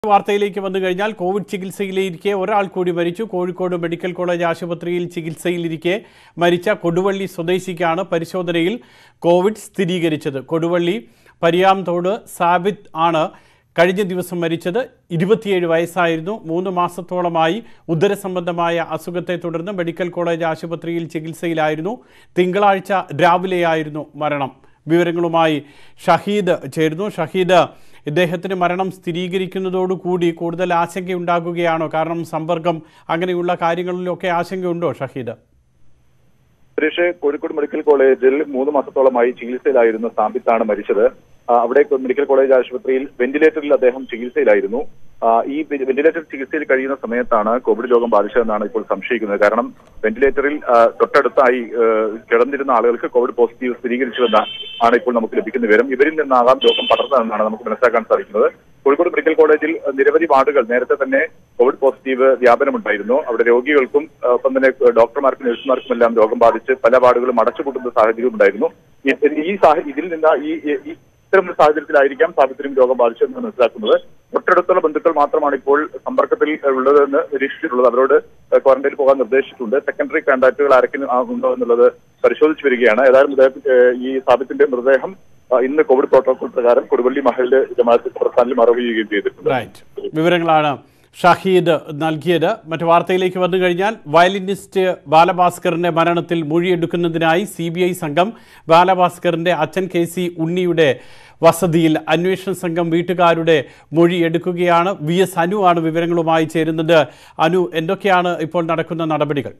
വാർത്തയിലേക്ക് വന്നു കഴിഞ്ഞാൽ കോവിഡ് ചികിത്സയിലിരിക്കെ ഒരാൾ കൂടി മരിച്ചു കോഴിക്കോട് മെഡിക്കൽ കോളേജ് ആശുപത്രിയിൽ ചികിത്സയിലിരിക്കെ മരിച്ച കൊടുവള്ളി സ്വദേശിക്കാണ് പരിശോധനയിൽ കോവിഡ് സ്ഥിരീകരിച്ചത് കൊടുവള്ളി പരിയാംതോട് സാബിത്ത് ആണ് കഴിഞ്ഞ ദിവസം മരിച്ചത് ഇരുപത്തിയേഴ് വയസ്സായിരുന്നു മൂന്ന് മാസത്തോളമായി ഉദരസംബന്ധമായ അസുഖത്തെ തുടർന്ന് മെഡിക്കൽ കോളേജ് ആശുപത്രിയിൽ ചികിത്സയിലായിരുന്നു തിങ്കളാഴ്ച രാവിലെയായിരുന്നു മരണം വിവരങ്ങളുമായി ഷഹീദ് ചേരുന്നു ഷഹീദ് ഇദ്ദേഹത്തിന് മരണം സ്ഥിരീകരിക്കുന്നതോടുകൂടി കൂടുതൽ ആശങ്കയുണ്ടാകുകയാണോ കാരണം സമ്പർക്കം അങ്ങനെയുള്ള കാര്യങ്ങളിലൊക്കെ ആശങ്കയുണ്ടോ ഷഹീദ് സുരേഷ് കോഴിക്കോട് മെഡിക്കൽ കോളേജിൽ മൂന്ന് മാസത്തോളമായി ചികിത്സയിലായിരുന്ന സാബിത്താണ് മരിച്ചത് ആ, അവിടെ മെഡിക്കൽ കോളേജ് ആശുപത്രിയിൽ വെന്റിലേറ്ററിൽ അദ്ദേഹം ചികിത്സയിലായിരുന്നു ആ, ഈ വെന്റിലേറ്റർ ചികിത്സയിൽ കഴിയുന്ന സമയത്താണ് കോവിഡ് രോഗം ബാധിച്ചതെന്നാണ് ഇപ്പോൾ സംശയിക്കുന്നത് കാരണം വെന്റിലേറ്ററിൽ ആ, തൊട്ടടുത്തായി ആ, കിടന്നിരുന്ന ആളുകൾക്ക് കോവിഡ് പോസിറ്റീവ് സ്ഥിരീകരിച്ചുവെന്ന് ആണ് ഇപ്പോൾ നമുക്ക് ലഭിക്കുന്ന വിവരം ഇവരിൽ നിന്നാകാം രോഗം പടർന്നതെന്നാണ് നമുക്ക് മനസ്സിലാക്കാൻ സാധിക്കുന്നത് കോഴിക്കോട് മെഡിക്കൽ കോളേജിൽ നിരവധി വാർഡുകൾ നേരത്തെ തന്നെ കോവിഡ് പോസിറ്റീവ് വ്യാപനമുണ്ടായിരുന്നു അവിടെ രോഗികൾക്കും ആ, ഒപ്പം തന്നെ ഡോക്ടർമാർക്കും നഴ്സുമാർക്കും എല്ലാം രോഗം ബാധിച്ച് പല വാർഡുകളും അടച്ചുപൂട്ടുന്ന സാഹചര്യം ഉണ്ടായിരുന്നു ഈ- ഈ സാഹ- ഇതിൽ നിന്ന് ഈ ഈ- ഈ ഇത്തരം ഒരു സാഹചര്യത്തിലായിരിക്കാം സാഹചര്യം രോഗം ബാധിച്ചതെന്ന് മനസ്സിലാക്കുന്നത് തൊട്ടടുത്തുള്ള ബന്ധുക്കൾ മാത്രമാണ് ഇപ്പോൾ സമ്പർക്കത്തിൽ ഉള്ളതെന്ന് നിരീക്ഷിച്ചിട്ടുള്ളത് അവരോട് ക്വാറന്റൈനിൽ പോകാൻ നിർദ്ദേശിച്ചിട്ടുണ്ട് സെക്കൻഡറി കോൺടാക്റ്റുകൾ ആരെങ്കിലും ആ- ഉണ്ടോ എന്നുള്ളത് പരിശോധിച്ചു വരികയാണ് ഏതായാലും ഇദ്ദേഹം ഏഹ്, ഈ സാബിത്തിന്റെ മൃതദേഹം ആ, ഇന്ന് കോവിഡ് പ്രോട്ടോകോൾ പ്രകാരം കൊടുവള്ളി മഹലില് ജമാഅത്ത് പ്രസ്ഥാനിൽ മറവ് ചെയ്യുകയും ചെയ്തിട്ടുണ്ട് റൈറ്റ് വിവരങ്ങളാണ് ഷഹീദ് നൽകിയത് മറ്റു വാർത്തയിലേക്ക് വന്നു കഴിഞ്ഞാൽ വയലിനിസ്റ്റ് ബാലഭാസ്കറിന്റെ മരണത്തിൽ മൊഴിയെടുക്കുന്നതിനായി സി ബി ഐ സംഘം ബാലഭാസ്കറിന്റെ അച്ഛൻ കെ സി ഉണ്ണിയുടെ വസതിയിൽ അന്വേഷണ സംഘം വീട്ടുകാരുടെ മൊഴി എടുക്കുകയാണ് വി എസ് അനു ആണ് വിവരങ്ങളുമായി ചേരുന്നത് അനു എന്തൊക്കെയാണ് ഇപ്പോൾ നടക്കുന്ന നടപടികൾ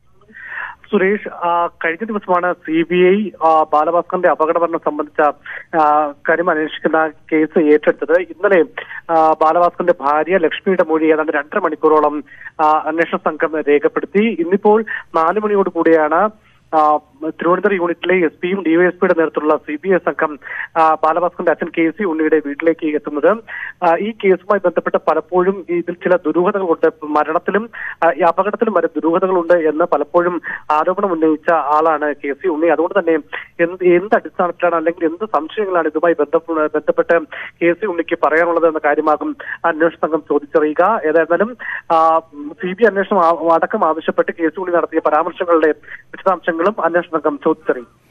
സുരേഷ് ആ, കഴിഞ്ഞ ദിവസമാണ് സി ബി ഐ ബാലഭാസ്കറിന്റെ അപകടമരണം സംബന്ധിച്ച ആ, കാര്യം അന്വേഷിക്കുന്ന കേസ് ഏറ്റെടുത്തത് ഇന്നലെ ആ, ബാലഭാസ്കറിന്റെ ഭാര്യ ലക്ഷ്മിയുടെ മൊഴി ഏതാണ്ട് രണ്ടര മണിക്കൂറോളം ആ, അന്വേഷണ സംഘം രേഖപ്പെടുത്തി ഇന്നിപ്പോൾ നാല് മണിയോട് കൂടിയാണ് ആ, തിരുവനന്തപുരം യൂണിറ്റിലെ എസ് പിയും ഡിവൈഎസ്പിയുടെ നേതൃത്വത്തിലുള്ള സി ബി ഐ സംഘം ആ, ബാലഭാസ്കറിന്റെ അച്ഛൻ കെ സി ഉണ്ണിയുടെ വീട്ടിലേക്ക് എത്തുന്നത് ആ, ഈ കേസുമായി ബന്ധപ്പെട്ട് പലപ്പോഴും ഇതിൽ ചില ദുരൂഹതകളുണ്ട് മരണത്തിലും ആ, ഈ അപകടത്തിലും വരെ ദുരൂഹതകളുണ്ട് എന്ന് പലപ്പോഴും ആരോപണം ഉന്നയിച്ച ആളാണ് കെ സി ഉണ്ണി അതുകൊണ്ട് തന്നെ എന്ത് എന്ത് അടിസ്ഥാനത്തിലാണ് അല്ലെങ്കിൽ എന്ത് സംശയങ്ങളാണ് ഇതുമായി ബന്ധപ്പെ- ബന്ധപ്പെട്ട് കെ സി ഉണ്ണിക്ക് പറയാനുള്ളത് എന്ന കാര്യമാകും അന്വേഷണ സംഘം ചോദിച്ചറിയുക ഏതായിരുന്നാലും സി ബി അന്വേഷണം ആ- അടക്കം ആവശ്യപ്പെട്ട് കെ സി ഉണ്ണി നടത്തിയ പരാമർശങ്ങളുടെ വിശദാംശങ്ങളും അന്വേഷണ സംഘം ചോദിച്ചറിയും